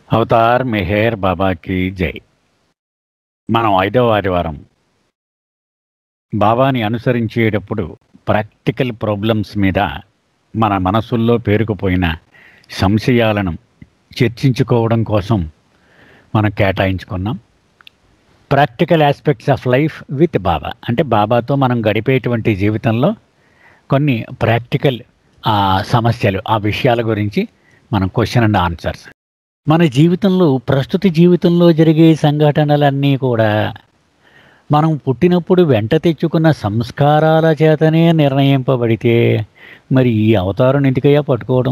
Avatar Meher బాబాకి జై మనం ఐదవ ఆదివారం బాబాని అనుసరించేటప్పుడు ప్రాక్టికల్ ప్రాబ్లమ్స్ మీద మన మనసుల్లో పేరుకుపోయిన సంశయాలను చర్చించుకోవడం కోసం మనం కేటాయించుకున్నాం practical aspects of life with Baba అంటే బాబాతో మనం గడిపేటువంటి జీవితంలో కొన్ని ప్రాక్టికల్ ఆ, సమస్యలు ఆ విషయాల గురించి మనం క్వశ్చన్ అండ్ ఆన్సర్స్ మన జీవితంలో ప్రస్తుత జీవితంలో జరిగే సంఘటనలన్నీ కూడా మనం పుట్టినప్పుడు వెంట తెచ్చుకున్న సంస్కారాల చేతనే నిర్ణయింపబడితే మరి ఈ అవతారం ఎందుకయ్యా పట్టుకోవడం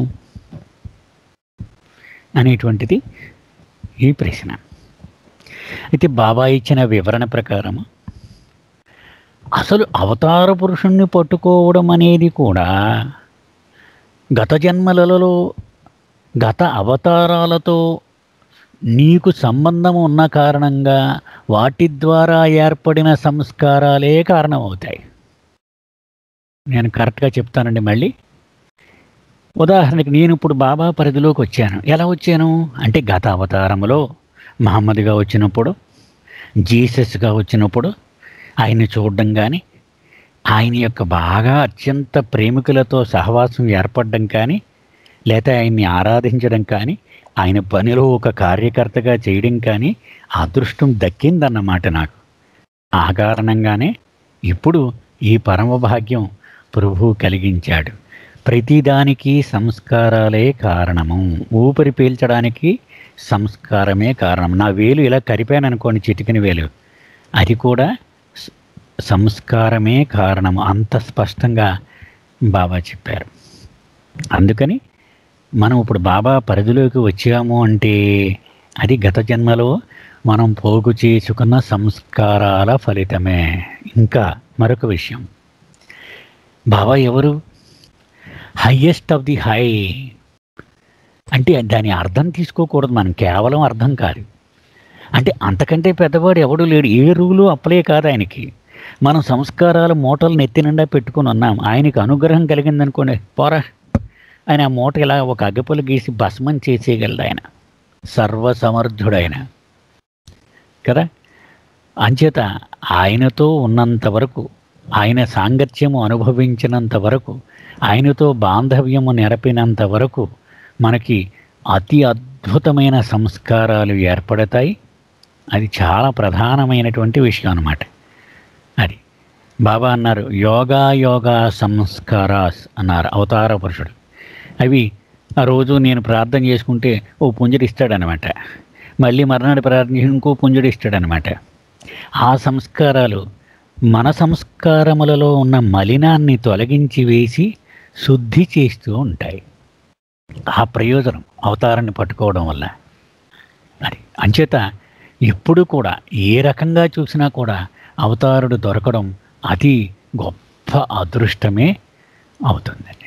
అనేటువంటిది ఈ ప్రశ్న అయితే బాబా ఇచ్చిన వివరణ ప్రకారం అసలు అవతార పురుషుణ్ణి పట్టుకోవడం అనేది కూడా గత జన్మలలో గత అవతారాలతో నీకు సంబంధం ఉన్న కారణంగా వాటి ద్వారా ఏర్పడిన సంస్కారాలే కారణమవుతాయి నేను కరెక్ట్గా చెప్తానండి మళ్ళీ ఉదాహరణకి నేను ఇప్పుడు బాబా పరిధిలోకి వచ్చాను ఎలా వచ్చాను అంటే గత అవతారంలో మహమ్మద్గా వచ్చినప్పుడు జీసస్గా వచ్చినప్పుడు ఆయన్ని చూడడం కానీ ఆయన యొక్క బాగా అత్యంత ప్రేమికులతో సహవాసం ఏర్పడడం కానీ లేదా ఆయన్ని ఆరాధించడం కానీ ఆయన పనిలో ఒక కార్యకర్తగా చేయడం కానీ అదృష్టం దక్కిందన్నమాట నాకు ఆ కారణంగానే ఇప్పుడు ఈ పరమ భాగ్యం ప్రభువు కలిగించాడు ప్రతిదానికి సంస్కారాలే కారణము ఊపిరి పీల్చడానికి సంస్కారమే కారణం నా వేలు ఇలా కరిపాను అనుకోండి చిటికిన వేలు అది కూడా స- సంస్కారమే కారణం అంత స్పష్టంగా బాబా చెప్పారు అందుకని మనం ఇప్పుడు బాబా పరిధిలోకి వచ్చాము అంటే అది గత జన్మలో మనం పోగు చేసుకున్న సంస్కారాల ఫలితమే ఇంకా మరొక విషయం బాబా ఎవరు హయ్యెస్ట్ ఆఫ్ ది హై అంటే దాని అర్థం తీసుకోకూడదు మనం కేవలం అర్థం కాదు అంటే అంతకంటే పెద్దవాడు ఎవడు లేడు ఏ రూలు అప్లై కాదు ఆయనకి మనం సంస్కారాల మూటలు నెత్తి నిండా పెట్టుకుని ఉన్నాం ఆయనకి అనుగ్రహం కలిగిందనుకోండి పోరా ఆయన ఆ మూట ఇలా ఒక అగ్గపులు గీసి భస్మం చేసేయగలడు ఆయన సర్వసమర్థుడైన కదా అంచేత ఆయనతో ఉన్నంత వరకు ఆయన సాంగత్యము అనుభవించినంత వరకు ఆయనతో బాంధవ్యము నెరపినంత వరకు మనకి అతి అద్భుతమైన సంస్కారాలు ఏర్పడతాయి అది చాలా ప్రధానమైనటువంటి విషయం అన్నమాట అది బాబా అన్నారు యోగా యోగా సంస్కారాస్ అన్నారు అవతార పురుషుడు అవి ఆ రోజు నేను ప్రార్థన చేసుకుంటే ఓ పుంజుడు ఇస్తాడనమాట మళ్ళీ మర్నాడు ప్రార్థన చేసి ఇంకో పుంజుడు ఇస్తాడనమాట ఆ సంస్కారాలు మన సంస్కారములలో ఉన్న మలినాన్ని తొలగించి వేసి శుద్ధి చేస్తూ ఉంటాయి ఆ ప్రయోజనం అవతారాన్ని పట్టుకోవడం వల్ల అది అంచేత ఎప్పుడు కూడా ఏ రకంగా చూసినా కూడా అవతారుడు దొరకడం అతి గొప్ప అదృష్టమే అవుతుందండి